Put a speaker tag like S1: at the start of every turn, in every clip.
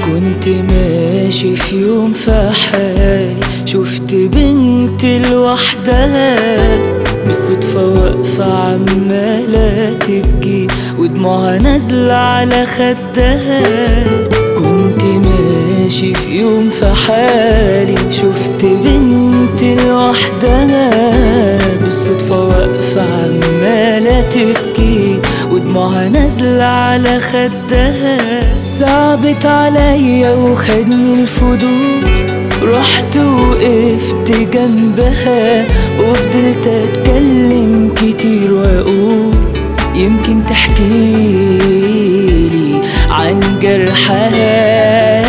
S1: كنت ماشي في يوم في حالي شفت بنت لوحدها بالصدفة واقفة عمالة تبكي ودموعها نازلة على خدها كنت ماشي في يوم في حالي شفت بنت لوحدها بالصدفة واقفة عمالة تبكي ودموعها نازلة على خدها صعبت عليا وخدني الفضول رحت وقفت جنبها وفضلت اتكلم كتير واقول يمكن تحكيلي عن جرحها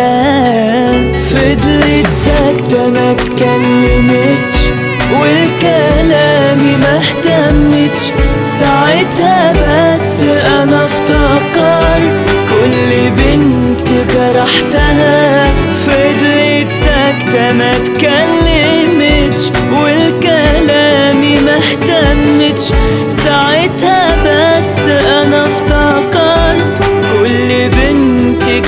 S1: فضلت ساكتة ما اتكلمتش والكلامي ما اهتمتش ساعتها بس انا افتكرت كل بنت جرحتها فضلت ساكتة ما اتكلمتش والكلامي ما اهتمتش ساعتها بس انا افتكرت كل بنت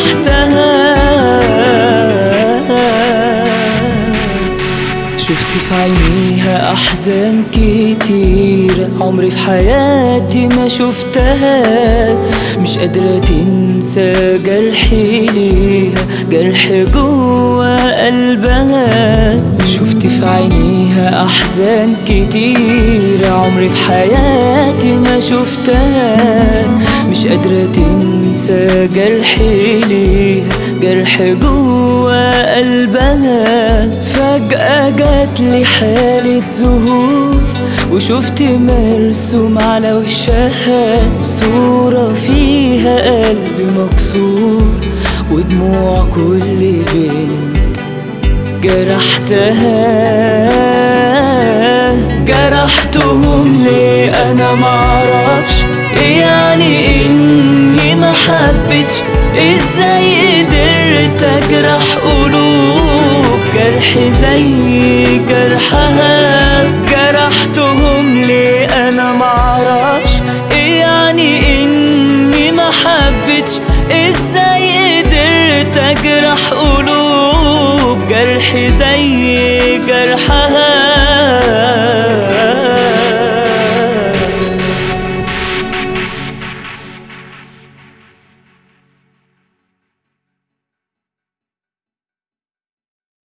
S1: جرحتها شفت في عينيها أحزان كتير عمري في حياتي ما شفتها مش قادرة تنسى جرحي ليها جرح جوا قلبها شفت في عينيها أحزان كتير عمري في حياتي ما شفتها مش قادرة تنسى جرحي ليها جرح جوا قلبها فجأة جاتلي حالة ذهول وشفت مرسوم على وشها صورة فيها قلب مكسور ودموع كل بنت جرحتها جرحتهم ليه انا معرفش إيه يعني اني ما حبيتش ازاي قدرت اجرح قلوب جرح زي جرحها جرحتهم ليه انا معرفش إيه يعني اني ما حبيتش ازاي قدرت اجرح قلوب جرح زي جرحها